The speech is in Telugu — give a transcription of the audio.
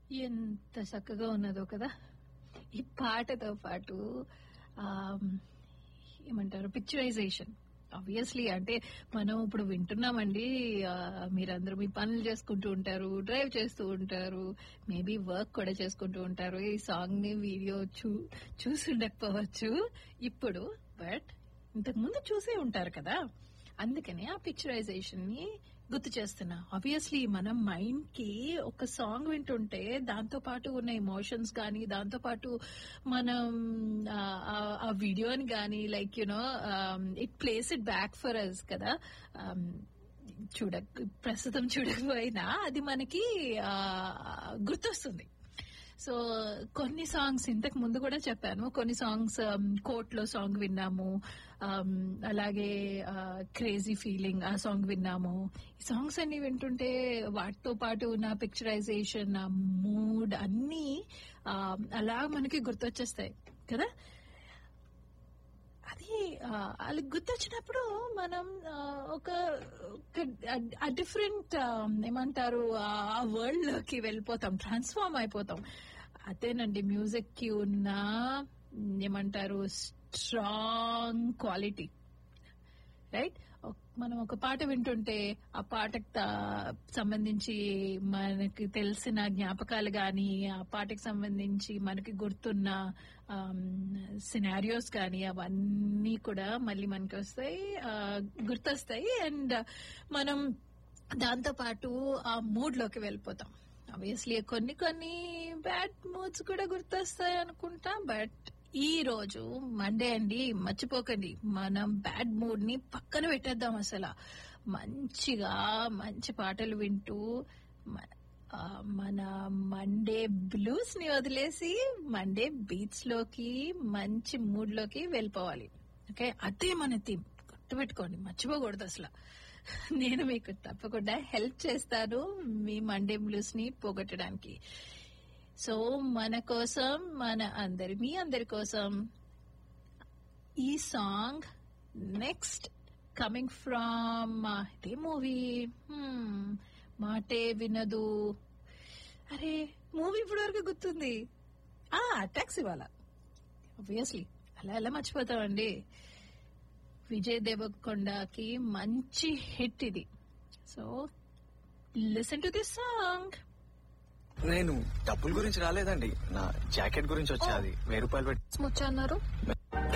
ఎంత చక్కగా ఉన్నదో కదా ఈ పాటతో పాటు ఆమ్, ఏమంటారు పిక్చరైజేషన్ ఆబ్వియస్లీ అంటే మనం ఇప్పుడు వింటున్నామండి ఆ, మీరందరూ మీ పనులు చేసుకుంటూ ఉంటారు డ్రైవ్ చేస్తూ ఉంటారు మేబీ వర్క్ కూడా చేసుకుంటూ ఉంటారు ఈ సాంగ్ ని వీడియో చూ చూసి ఉండకపోవచ్చు ఇప్పుడు బట్ ఇంతకు ముందు చూసే ఉంటారు కదా అందుకని ఆ పిక్చరైజేషన్ ని గుర్తు చేస్తున్నా ఆబ్వియస్లీ మనం మైండ్ కి ఒక సాంగ్ వింటుంటే దాంతో పాటు ఉన్న ఎమోషన్స్ కానీ దాంతో పాటు మనం ఆ, ఆ- ఆ వీడియోని కానీ like you know it plays it back for us కదా Um, చూడ ప్రస్తుతం చూడకపోయినా అది మనకి ఆ, గుర్తొస్తుంది సో కొన్ని సాంగ్స్ ఇంతకు ముందు కూడా చెప్పాను కొన్ని సాంగ్స్ కోర్ట్ లో సాంగ్ విన్నాము um, అలాగే క్రేజీ ఫీలింగ్ ఆ సాంగ్ విన్నాము ఈ సాంగ్స్ అన్ని వింటుంటే వాటితో పాటు ఉన్న పిక్చరైజేషన్ ఆ మూడ్ అన్ని um, అలా మనకి గుర్తొచ్చేస్తాయి కదా అది ఆ, వాళ్ళకి గుర్తొచ్చినప్పుడు మనం ఆ, ఒక డిఫరెంట్ ఏమంటారు ఆ వరల్డ్ లోకి వెళ్ళిపోతాం ట్రాన్స్ఫార్మ్ అయిపోతాం అదేనండి మ్యూజిక్ కి ఉన్న ఏమంటారు స్ట్రాంగ్ క్వాలిటీ రైట్ మనం ఒక పాట వింటుంటే ఆ పాటకు తా- సంబంధించి మనకి తెలిసిన జ్ఞాపకాలు గాని ఆ పాటకు సంబంధించి మనకి గుర్తున్న సినారియోస్ కానీ అవన్నీ కూడా మళ్ళీ మనకి వస్తాయి ఆ, గుర్తొస్తాయి అండ్ మనం దాంతో పాటు ఆ మూడ్ లోకి వెళ్ళిపోతాం ఆబ్వియస్లీ కొన్ని కొన్ని బ్యాడ్ మూడ్స్ కూడా గుర్తొస్తాయి అనుకుంటా బట్ ఈ రోజు మండే అండి మర్చిపోకండి మనం బ్యాడ్ మూడ్ ని పక్కన పెట్టేద్దాం అసలు మంచిగా మంచి పాటలు వింటూ మ- ఆ, మన మండే బ్లూస్ ని వదిలేసి మండే బీచ్ లోకి మంచి మూడ్ లోకి వెళ్ళిపోవాలి ఓకే అదే మన థీమ్ గుర్తుపెట్టుకోండి మర్చిపోకూడదు అసలు నేను మీకు తప్పకుండా హెల్ప్ చేస్తాను మీ మండే బ్లూస్ ని పోగొట్టడానికి సో మన కోసం మన అందరి మీ అందరి కోసం ఈ సాంగ్ నెక్స్ట్ కమింగ్ ఫ్రమ్ ఇదే మూవీ మాటే వినదు అరే మూవీ ఇప్పటి వరకు గుర్తుంది ఆ టాక్సీ వాళ్ళ ఆబ్వియస్లీ అలా ఎలా మర్చిపోతామండి విజయ్ దేవరకొండకి మంచి హిట్ ఇది so listen to this song నేను డబ్బుల గురించి రాలేదండి నా జాకెట్ గురించి వచ్చేది వెయ్యి రూపాయలు పెట్టి వచ్చన్నారు